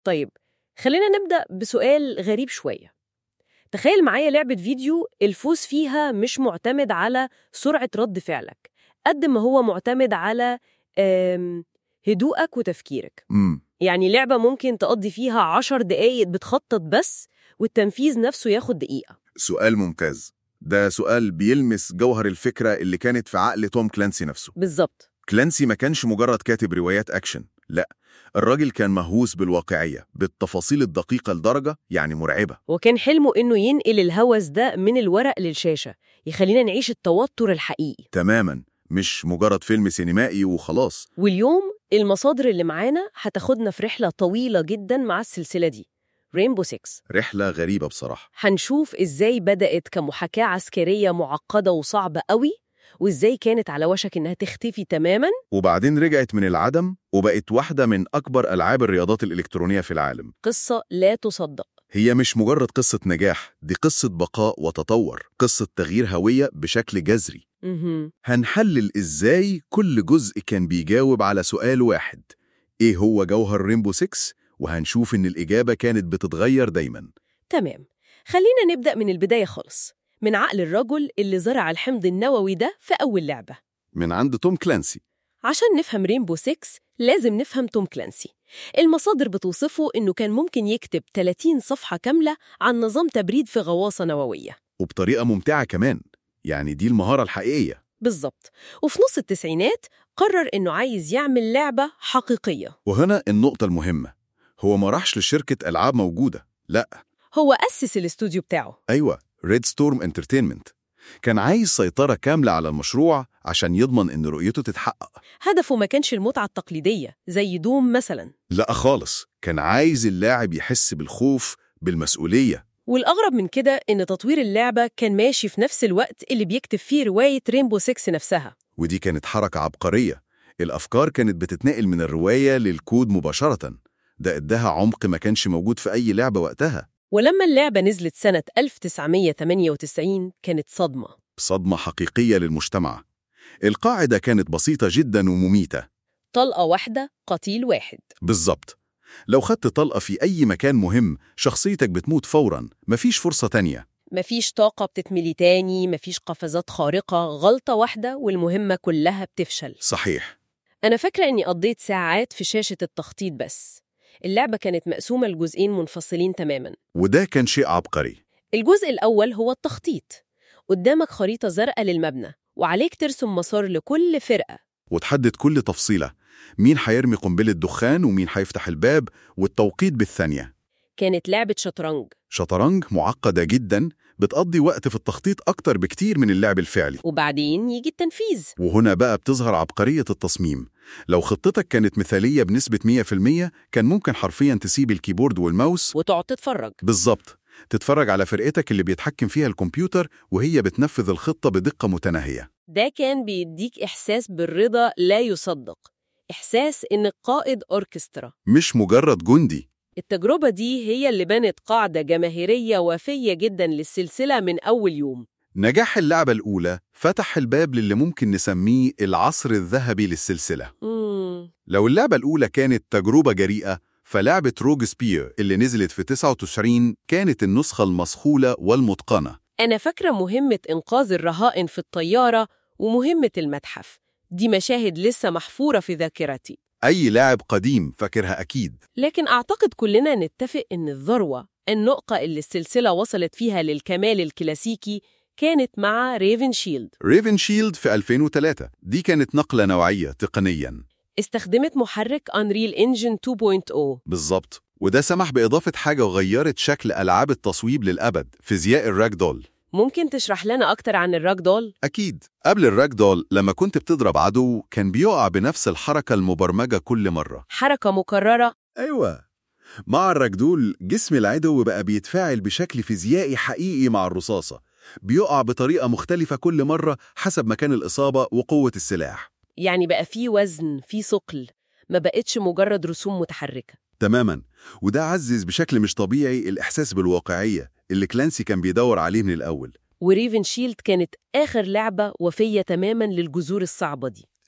طيب خلينا نبدأ بسؤال غريب شوية تخيل معايا لعبة فيديو الفوز فيها مش معتمد على سرعة رد فعلك قد ما هو معتمد على آم، هدوءك وتفكيرك امم يعني لعبة ممكن تقضي فيها عشر دقايق بتخطط بس والتنفيذ نفسه ياخد دقيقة سؤال ممتاز ده سؤال بيلمس جوهر الفكرة اللي كانت في عقل توم كلانسي نفسه بالظبط كلانسي ما كانش مجرد كاتب روايات أكشن لا الراجل كان مهووس بالواقعية بالتفاصيل الدقيقة لدرجة يعني مرعبة وكان حلمه إنه ينقل الهوس ده من الورق للشاشة يخلينا نعيش التوتر الحقيقي تماما مش مجرد فيلم سينمائي وخلاص واليوم المصادر اللي معانا هتاخدنا في رحلة طويلة جدا مع السلسلة دي رينبو 6 رحلة غريبة بصراحة هنشوف إزاي بدأت كمحاكاة عسكرية معقدة وصعبة قوي وإزاي كانت على وشك إنها تختفي تماماً وبعدين رجعت من العدم وبقت واحدة من أكبر ألعاب الرياضات الإلكترونية في العالم قصة لا تصدق هي مش مجرد قصة نجاح دي قصة بقاء وتطور قصة تغيير هوية بشكل جذري مهم. هنحلل إزاي كل جزء كان بيجاوب على سؤال واحد إيه هو جوهر ريمبو 6 وهنشوف إن الإجابة كانت بتتغير دايما تمام خلينا نبدأ من البداية خالص من عقل الرجل اللي زرع الحمض النووي ده في أول لعبة من عند توم كلانسي عشان نفهم رينبو 6 لازم نفهم توم كلانسي المصادر بتوصفه إنه كان ممكن يكتب 30 صفحة كاملة عن نظام تبريد في غواصة نووية وبطريقة ممتعة كمان يعني دي المهارة الحقيقية بالظبط وفي نص التسعينات قرر إنه عايز يعمل لعبة حقيقية وهنا النقطة المهمة هو ما راحش لشركة ألعاب موجودة لا هو أسس الاستوديو بتاعه أيوة ريد ستورم انترتينمنت كان عايز سيطرة كاملة على المشروع عشان يضمن إن رؤيته تتحقق هدفه ما كانش المتعة التقليدية زي دوم مثلا لا خالص كان عايز اللاعب يحس بالخوف بالمسؤولية والأغرب من كده إن تطوير اللعبة كان ماشي في نفس الوقت اللي بيكتب فيه رواية رينبو 6 نفسها ودي كانت حركة عبقرية الأفكار كانت بتتنقل من الرواية للكود مباشرة ده اداها عمق ما كانش موجود في أي لعبة وقتها ولما اللعبة نزلت سنة 1998 كانت صدمة صدمة حقيقية للمجتمع القاعدة كانت بسيطة جدا ومميتة طلقة واحدة قتيل واحد بالظبط لو خدت طلقة في أي مكان مهم شخصيتك بتموت فوراً مفيش فرصة تانية مفيش طاقة بتتملي تاني مفيش قفزات خارقة غلطة واحدة والمهمة كلها بتفشل صحيح أنا فاكرة إني قضيت ساعات في شاشة التخطيط بس اللعبة كانت مقسومة لجزئين منفصلين تماماً وده كان شيء عبقري الجزء الأول هو التخطيط قدامك خريطة زرقاء للمبنى وعليك ترسم مسار لكل فرقة وتحدد كل تفصيلة مين هيرمي قنبلة دخان ومين هيفتح الباب والتوقيت بالثانية كانت لعبة شطرنج شطرنج معقدة جدا بتقضي وقت في التخطيط أكتر بكتير من اللعب الفعلي وبعدين يجي التنفيذ وهنا بقى بتظهر عبقرية التصميم لو خطتك كانت مثالية بنسبة 100% كان ممكن حرفيا تسيب الكيبورد والماوس وتقعد تتفرج بالظبط تتفرج على فرقتك اللي بيتحكم فيها الكمبيوتر وهي بتنفذ الخطة بدقة متناهية ده كان بيديك إحساس بالرضا لا يصدق إحساس إنك قائد أوركسترا مش مجرد جندي التجربة دي هي اللي بنت قاعدة جماهيرية وافية جدا للسلسلة من أول يوم نجاح اللعبة الأولى فتح الباب للي ممكن نسميه العصر الذهبي للسلسلة مم. لو اللعبة الأولى كانت تجربة جريئة فلعبة روج سبير اللي نزلت في 99 كانت النسخة المصخولة والمتقنة أنا فاكرة مهمة إنقاذ الرهائن في الطيارة ومهمة المتحف دي مشاهد لسه محفورة في ذاكرتي أي لاعب قديم فاكرها أكيد لكن أعتقد كلنا نتفق إن الذروة النقطة اللي السلسلة وصلت فيها للكمال الكلاسيكي كانت مع ريفن شيلد ريفن شيلد في 2003 دي كانت نقلة نوعية تقنياً استخدمت محرك أنريل إنجن 2.0 بالظبط وده سمح بإضافة حاجة وغيرت شكل ألعاب التصويب للأبد فيزياء الراك دول ممكن تشرح لنا أكتر عن الراك دول؟ أكيد قبل الراك دول لما كنت بتضرب عدو كان بيقع بنفس الحركة المبرمجة كل مرة حركة مكررة أيوة مع الراجدول جسم العدو بقى بيتفاعل بشكل فيزيائي حقيقي مع الرصاصة بيقع بطريقة مختلفة كل مرة حسب مكان الإصابة وقوة السلاح يعني بقى فيه وزن فيه ثقل ما بقتش مجرد رسوم متحركة تماما وده عزز بشكل مش طبيعي الإحساس بالواقعية اللي كلانسي كان بيدور عليه من الأول وريفن شيلد كانت آخر لعبة وفية تماما للجذور الصعبة دي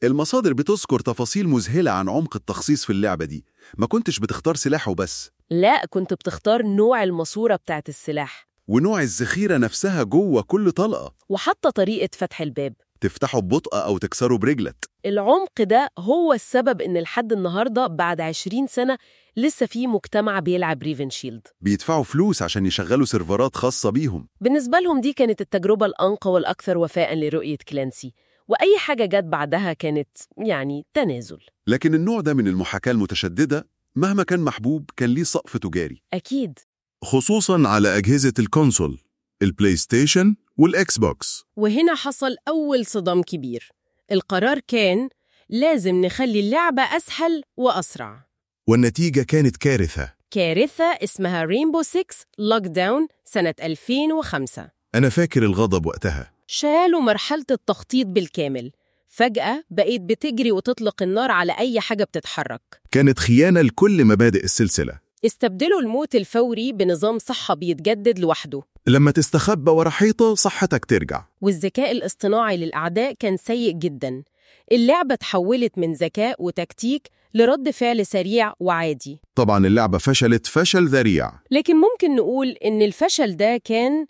المصادر بتذكر تفاصيل مذهلة عن عمق التخصيص في اللعبة دي ما كنتش بتختار سلاح وبس لا كنت بتختار نوع الماسورة بتاعت السلاح ونوع الذخيرة نفسها جوه كل طلقة وحتى طريقة فتح الباب تفتحه ببطء أو تكسره برجلك العمق ده هو السبب إن لحد النهاردة بعد 20 سنة لسه في مجتمع بيلعب ريفن شيلد بيدفعوا فلوس عشان يشغلوا سيرفرات خاصة بيهم بالنسبة لهم دي كانت التجربة الأنقى والأكثر وفاء لرؤية كلانسي وأي حاجة جت بعدها كانت يعني تنازل لكن النوع ده من المحاكاة المتشددة مهما كان محبوب كان ليه سقف تجاري أكيد خصوصا على أجهزة الكونسول البلاي ستيشن والإكس بوكس وهنا حصل أول صدام كبير القرار كان لازم نخلي اللعبة أسهل وأسرع والنتيجة كانت كارثة كارثة اسمها رينبو 6 لوك داون سنة 2005 أنا فاكر الغضب وقتها شالوا مرحلة التخطيط بالكامل فجأة بقيت بتجري وتطلق النار على أي حاجة بتتحرك كانت خيانة لكل مبادئ السلسلة استبدلوا الموت الفوري بنظام صحة بيتجدد لوحده لما تستخبى ورا حيطة صحتك ترجع والذكاء الاصطناعي للأعداء كان سيء جدا اللعبة تحولت من ذكاء وتكتيك لرد فعل سريع وعادي طبعا اللعبة فشلت فشل ذريع لكن ممكن نقول إن الفشل ده كان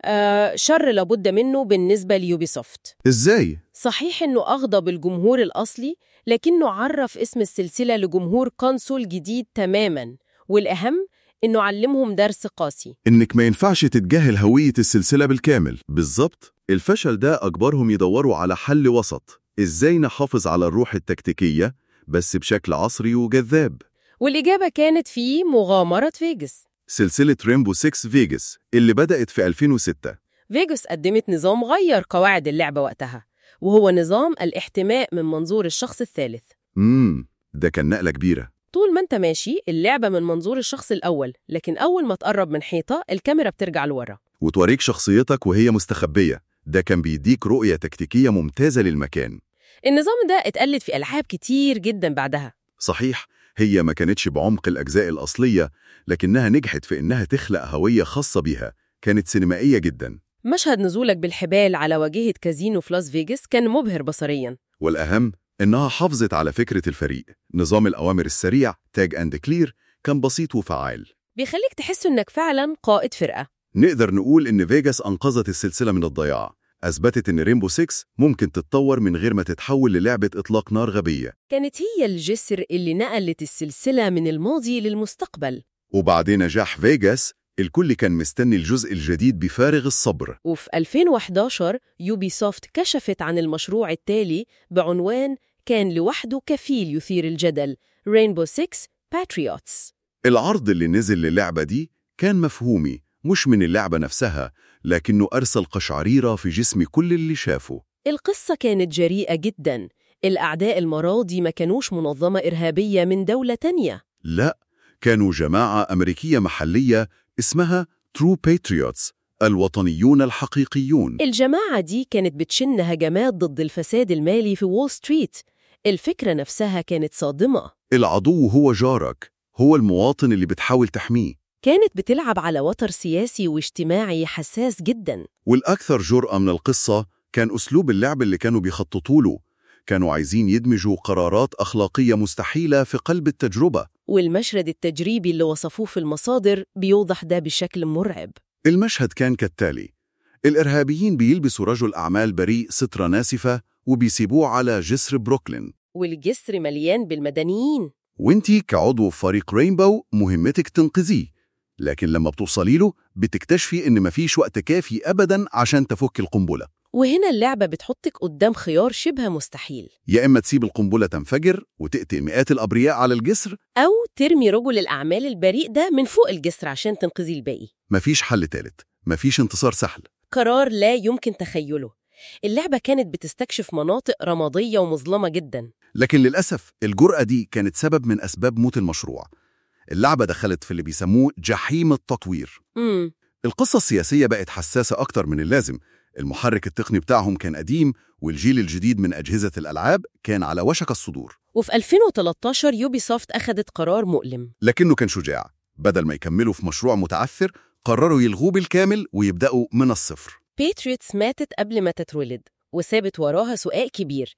آه شر لابد منه بالنسبة ليوبيسوفت إزاي؟ صحيح إنه أغضب الجمهور الأصلي لكنه عرف اسم السلسلة لجمهور كونسول جديد تماماً والأهم إنه علمهم درس قاسي إنك ما ينفعش تتجاهل هوية السلسلة بالكامل بالظبط الفشل ده أجبرهم يدوروا على حل وسط إزاي نحافظ على الروح التكتيكية بس بشكل عصري وجذاب والإجابة كانت في مغامرة فيجاس سلسلة ريمبو 6 فيجاس اللي بدأت في 2006 فيجاس قدمت نظام غير قواعد اللعبة وقتها وهو نظام الاحتماء من منظور الشخص الثالث امم ده كان نقلة كبيرة طول ما انت ماشي اللعبة من منظور الشخص الأول لكن أول ما تقرب من حيطة الكاميرا بترجع لورا وتوريك شخصيتك وهي مستخبية ده كان بيديك رؤية تكتيكية ممتازة للمكان النظام ده اتقلد في ألعاب كتير جدا بعدها صحيح هي ما كانتش بعمق الأجزاء الأصلية لكنها نجحت في إنها تخلق هوية خاصة بيها كانت سينمائية جدا مشهد نزولك بالحبال على واجهة كازينو في لاس فيجاس كان مبهر بصريا والأهم إنها حافظت على فكرة الفريق نظام الأوامر السريع تاج أند كلير كان بسيط وفعال بيخليك تحس إنك فعلا قائد فرقة نقدر نقول إن فيجاس أنقذت السلسلة من الضياع أثبتت إن ريمبو 6 ممكن تتطور من غير ما تتحول للعبة إطلاق نار غبية كانت هي الجسر اللي نقلت السلسلة من الماضي للمستقبل وبعد نجاح فيجاس الكل كان مستني الجزء الجديد بفارغ الصبر وفي 2011 يوبي سوفت كشفت عن المشروع التالي بعنوان كان لوحده كفيل يثير الجدل رينبو 6 باتريوتس العرض اللي نزل للعبة دي كان مفهومي مش من اللعبة نفسها لكنه أرسل قشعريرة في جسم كل اللي شافه القصة كانت جريئة جدا الأعداء المراضي ما كانوش منظمة إرهابية من دولة تانية لا كانوا جماعة أمريكية محلية اسمها True Patriots الوطنيون الحقيقيون الجماعة دي كانت بتشن هجمات ضد الفساد المالي في وول ستريت الفكرة نفسها كانت صادمة العدو هو جارك هو المواطن اللي بتحاول تحميه كانت بتلعب على وتر سياسي واجتماعي حساس جدا والأكثر جرأة من القصة كان أسلوب اللعب اللي كانوا بيخططوا له كانوا عايزين يدمجوا قرارات أخلاقية مستحيلة في قلب التجربة والمشهد التجريبي اللي وصفوه في المصادر بيوضح ده بشكل مرعب المشهد كان كالتالي الإرهابيين بيلبسوا رجل أعمال بريء سترة ناسفة وبيسيبوه على جسر بروكلين والجسر مليان بالمدنيين وانتي كعضو في فريق رينبو مهمتك تنقذيه لكن لما بتوصلي له بتكتشفي إن مفيش وقت كافي أبداً عشان تفك القنبلة وهنا اللعبة بتحطك قدام خيار شبه مستحيل يا إما تسيب القنبلة تنفجر وتقتل مئات الأبرياء على الجسر أو ترمي رجل الأعمال البريء ده من فوق الجسر عشان تنقذي الباقي مفيش حل تالت مفيش انتصار سهل قرار لا يمكن تخيله اللعبة كانت بتستكشف مناطق رمادية ومظلمة جدا لكن للأسف الجرأة دي كانت سبب من أسباب موت المشروع اللعبة دخلت في اللي بيسموه جحيم التطوير امم القصة السياسية بقت حساسة أكتر من اللازم المحرك التقني بتاعهم كان قديم والجيل الجديد من أجهزة الألعاب كان على وشك الصدور وفي 2013 يوبي سوفت أخذت قرار مؤلم لكنه كان شجاع بدل ما يكملوا في مشروع متعثر قرروا يلغوه بالكامل ويبدأوا من الصفر باتريوتس ماتت قبل ما تتولد وسابت وراها سؤال كبير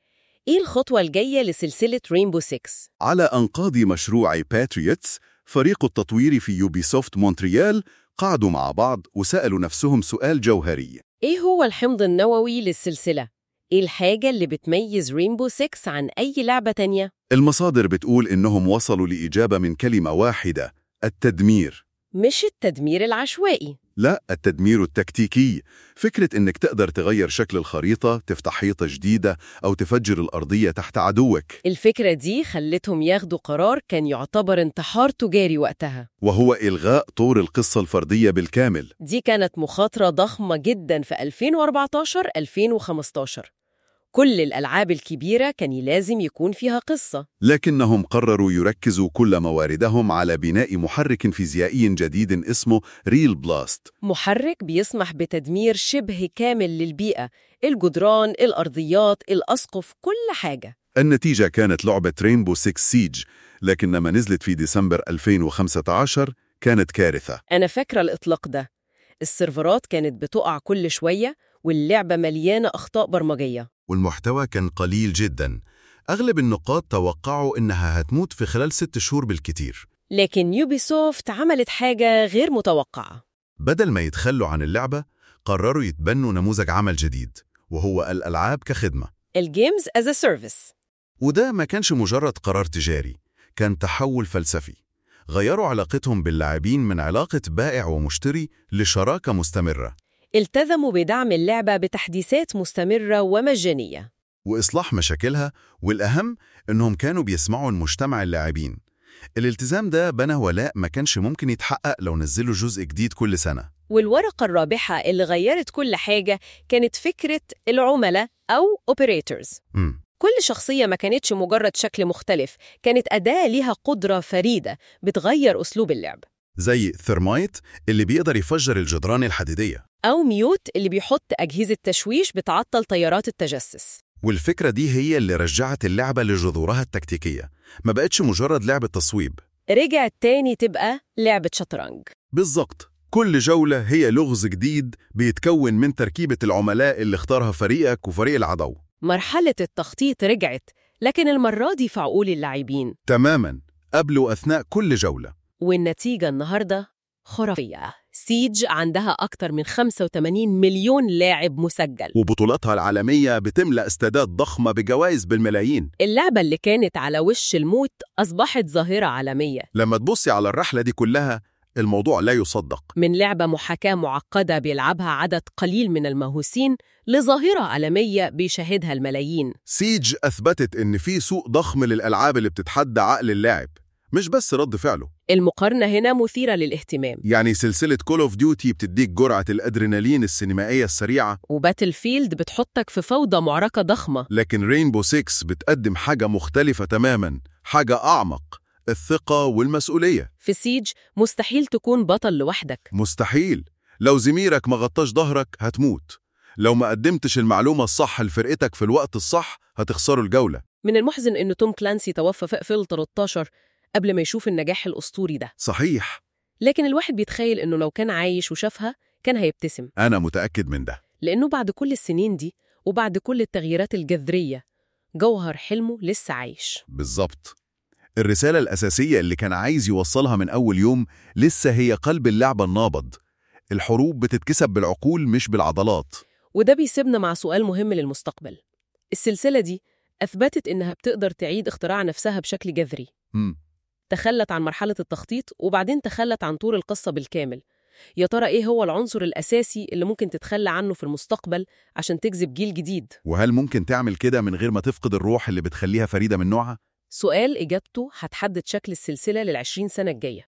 إيه الخطوة الجاية لسلسلة رينبو 6؟ على أنقاض مشروع باتريوتس فريق التطوير في يوبيسوفت مونتريال قعدوا مع بعض وسألوا نفسهم سؤال جوهري إيه هو الحمض النووي للسلسلة؟ إيه الحاجة اللي بتميز رينبو 6 عن أي لعبة تانية؟ المصادر بتقول إنهم وصلوا لإجابة من كلمة واحدة التدمير مش التدمير العشوائي لا التدمير التكتيكي فكرة إنك تقدر تغير شكل الخريطة تفتح حيطة جديدة أو تفجر الأرضية تحت عدوك الفكرة دي خلتهم ياخدوا قرار كان يعتبر انتحار تجاري وقتها وهو إلغاء طور القصة الفردية بالكامل دي كانت مخاطرة ضخمة جدا في 2014-2015 كل الألعاب الكبيرة كان لازم يكون فيها قصة لكنهم قرروا يركزوا كل مواردهم على بناء محرك فيزيائي جديد اسمه ريل بلاست محرك بيسمح بتدمير شبه كامل للبيئة الجدران، الأرضيات، الأسقف، كل حاجة النتيجة كانت لعبة رينبو 6 سيج لكن لما نزلت في ديسمبر 2015 كانت كارثة أنا فاكرة الإطلاق ده السيرفرات كانت بتقع كل شوية واللعبة مليانة أخطاء برمجية والمحتوى كان قليل جدا أغلب النقاط توقعوا إنها هتموت في خلال ست شهور بالكتير لكن يوبيسوفت عملت حاجة غير متوقعة بدل ما يتخلوا عن اللعبة قرروا يتبنوا نموذج عمل جديد وهو الألعاب كخدمة الجيمز as a service وده ما كانش مجرد قرار تجاري كان تحول فلسفي غيروا علاقتهم باللاعبين من علاقة بائع ومشتري لشراكة مستمرة التزموا بدعم اللعبة بتحديثات مستمرة ومجانية وإصلاح مشاكلها والأهم إنهم كانوا بيسمعوا المجتمع اللاعبين الالتزام ده بنى ولاء ما كانش ممكن يتحقق لو نزلوا جزء جديد كل سنة والورقة الرابحة اللي غيرت كل حاجة كانت فكرة العملاء أو operators مم. كل شخصية ما كانتش مجرد شكل مختلف كانت أداة ليها قدرة فريدة بتغير أسلوب اللعب زي ثرمايت اللي بيقدر يفجر الجدران الحديدية أو ميوت اللي بيحط أجهزة تشويش بتعطل طيارات التجسس والفكرة دي هي اللي رجعت اللعبة لجذورها التكتيكية ما بقتش مجرد لعبة تصويب رجعت تاني تبقى لعبة شطرنج بالظبط كل جولة هي لغز جديد بيتكون من تركيبة العملاء اللي اختارها فريقك وفريق العدو مرحلة التخطيط رجعت لكن المرة دي في عقول اللاعبين تماما قبل وأثناء كل جولة والنتيجة النهاردة خرافية سيج عندها أكتر من 85 مليون لاعب مسجل وبطولاتها العالمية بتملأ استادات ضخمة بجوائز بالملايين اللعبة اللي كانت على وش الموت أصبحت ظاهرة عالمية لما تبصي على الرحلة دي كلها الموضوع لا يصدق من لعبة محاكاة معقدة بيلعبها عدد قليل من المهووسين لظاهرة عالمية بيشاهدها الملايين سيج أثبتت إن في سوق ضخم للألعاب اللي بتتحدى عقل اللاعب مش بس رد فعله المقارنة هنا مثيرة للاهتمام يعني سلسلة كول اوف ديوتي بتديك جرعة الأدرينالين السينمائية السريعة وباتل فيلد بتحطك في فوضى معركة ضخمة لكن رينبو 6 بتقدم حاجة مختلفة تماما حاجة أعمق الثقة والمسؤولية في سيج مستحيل تكون بطل لوحدك مستحيل لو زميلك ما غطاش ظهرك هتموت لو ما قدمتش المعلومة الصح لفرقتك في الوقت الصح هتخسروا الجولة من المحزن إن توم كلانسي توفى في 2013 قبل ما يشوف النجاح الأسطوري ده صحيح لكن الواحد بيتخيل إنه لو كان عايش وشافها كان هيبتسم أنا متأكد من ده لأنه بعد كل السنين دي وبعد كل التغييرات الجذرية جوهر حلمه لسه عايش بالظبط الرسالة الأساسية اللي كان عايز يوصلها من أول يوم لسه هي قلب اللعبة النابض الحروب بتتكسب بالعقول مش بالعضلات وده بيسيبنا مع سؤال مهم للمستقبل السلسلة دي أثبتت إنها بتقدر تعيد اختراع نفسها بشكل جذري مم. تخلت عن مرحلة التخطيط وبعدين تخلت عن طور القصة بالكامل يا ترى إيه هو العنصر الأساسي اللي ممكن تتخلى عنه في المستقبل عشان تجذب جيل جديد؟ وهل ممكن تعمل كده من غير ما تفقد الروح اللي بتخليها فريدة من نوعها؟ سؤال إجابته هتحدد شكل السلسلة للعشرين سنة الجاية